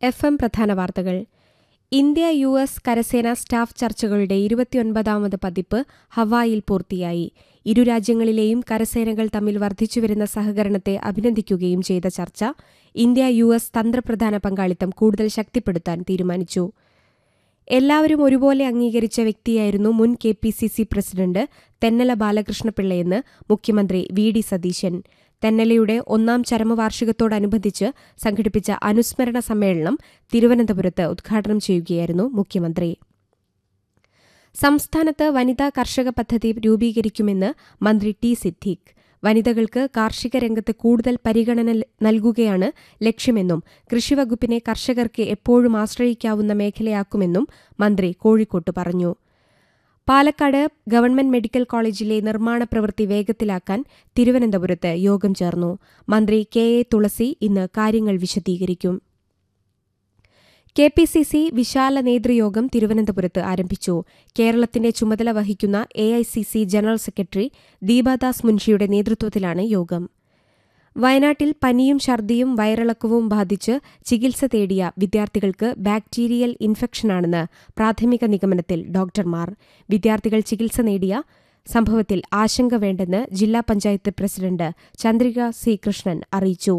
F M പ്രധാന വാർത്തകൾ India U S കരസേന സ്റ്റാഫ് ചർച്ചകളുടെ ഇരുപത്തിയൊൻപതാമത് പതിപ്പ് ഹവായിൽ പൂർത്തിയായി ഇരു രാജ്യങ്ങളിലെയും കരസേനകൾ തമ്മിൽ വർദ്ധിച്ചുവരുന്ന സഹകരണത്തെ അഭിനന്ദിക്കുകയും ചെയ്ത ചർച്ച ഇന്ത്യ യു എസ് തന്ത്രപ്രധാന പങ്കാളിത്തം കൂടുതൽ ശക്തിപ്പെടുത്താൻ തീരുമാനിച്ചു എല്ലാവരും ഒരുപോലെ അംഗീകരിച്ച വ്യക്തിയായിരുന്നു മുൻ K P C C president Thennala ബാലകൃഷ്ണപിള്ളയെന്ന് മുഖ്യമന്ത്രി വി ഡി സതീശൻ തെന്നലയുടെ ഒന്നാം ചരമവാർഷികത്തോടനുബന്ധിച്ച് സംഘടിപ്പിച്ച അനുസ്മരണ സമ്മേളനം തിരുവനന്തപുരത്ത് ഉദ്ഘാടനം ചെയ്യുകയായിരുന്നു മുഖ്യമന്ത്രി സംസ്ഥാനത്ത് വനിതാ കർഷക പദ്ധതി രൂപീകരിക്കുമെന്ന് മന്ത്രി ടി സിദ്ദീഖ് വനിതകൾക്ക് കാർഷിക രംഗത്ത് കൂടുതൽ പരിഗണന നൽകുകയാണ് ലക്ഷ്യമെന്നും കൃഷിവകുപ്പിനെ കർഷകർക്ക് എപ്പോഴും ആശ്രയിക്കാവുന്ന മേഖലയാക്കുമെന്നും മന്ത്രി കോഴിക്കോട്ട് പറഞ്ഞു പാലക്കാട് ഗവൺമെന്റ് മെഡിക്കൽ കോളേജിലെ നിർമ്മാണ പ്രവൃത്തി വേഗത്തിലാക്കാൻ തിരുവനന്തപുരത്ത് യോഗം ചേർന്നു മന്ത്രി കെ എ തുളസി ഇന്ന് കാര്യങ്ങൾ വിശദീകരിക്കും കെ പി സി സി വിശാല നേതൃയോഗം തിരുവനന്തപുരത്ത് ആരംഭിച്ചു കേരളത്തിന്റെ ചുമതല വഹിക്കുന്ന A I C C general secretary ദീപാദാസ് മുൻഷിയുടെ നേതൃത്വത്തിലാണ് യോഗം വയനാട്ടിൽ പനിയും ഛർദിയും വയറിളക്കവും ബാധിച്ച് ചികിത്സ തേടിയ വിദ്യാർത്ഥികൾക്ക് ബാക്ടീരിയൽ ഇൻഫെക്ഷനാണെന്ന് പ്രാഥമിക നിഗമനത്തിൽ ഡോക്ടർമാർ വിദ്യാർത്ഥികൾ ചികിത്സ നേടിയ സംഭവത്തിൽ ആശങ്ക വേണ്ടെന്ന് ജില്ലാ പഞ്ചായത്ത് പ്രസിഡന്റ് ചന്ദ്രിക സി കൃഷ്ണൻ അറിയിച്ചു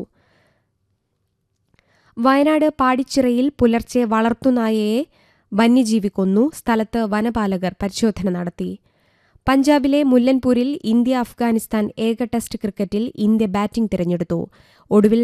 വയനാട് പാടിച്ചിറയിൽ പുലർച്ചെ വളർത്തുനായയെ വന്യജീവി കൊന്നു സ്ഥലത്ത് വനപാലകർ പരിശോധന നടത്തി പഞ്ചാബിലെ മുല്ലൻപൂരിൽ ഇന്ത്യ അഫ്ഗാനിസ്ഥാൻ ഏക ടെസ്റ്റ് ക്രിക്കറ്റിൽ ഇന്ത്യ ബാറ്റിംഗ് തിരഞ്ഞെടുത്തു ഒടുവിൽ